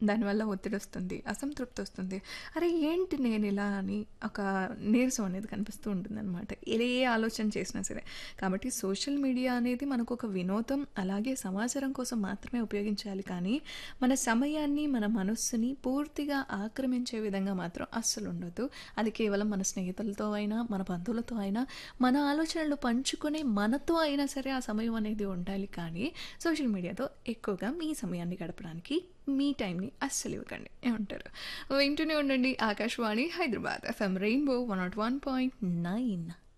దానివల్ల ఒత్తిడొస్తుంది, అసంతృప్తి వస్తుంది. అరే! ఏంటి నేనిలా అని ఒక నీరసం అనేది కనిపిస్తూ ఉంటుందనమాట. ఏ ఆలోచన చేసినా సరే. కాబట్టి సోషల్ మీడియా అనేది మనకొక వినోదం, అలాగే సమాచారం కోసం మాత్రమే ఉపయోగించాలి కానీ, మన సమయాన్ని, మన మనస్సుని పూర్తిగా ఆక్రమించే విధంగా మాత్రం అస్సలుండొద్దు. అది కేవలం మన స్నేహితులతో అయినా, మన బంధువులతో అయినా, మన ఆలోచనలు పంచుకునే మనతో అయినా సరే ఆ సమయం అనేది ఉండాలి కానీ, సోషల్ మీడియాతో ఎక్కువగా మీ సమయాన్ని గడపడానికి మీ టైంని అస్సలు ఇవ్వకండి. ఏమంటారు? వింటూనే ఉండండి ఆకాశవాణి హైదరాబాద్ ఎఫ్ఎం రెయిన్బో 101.9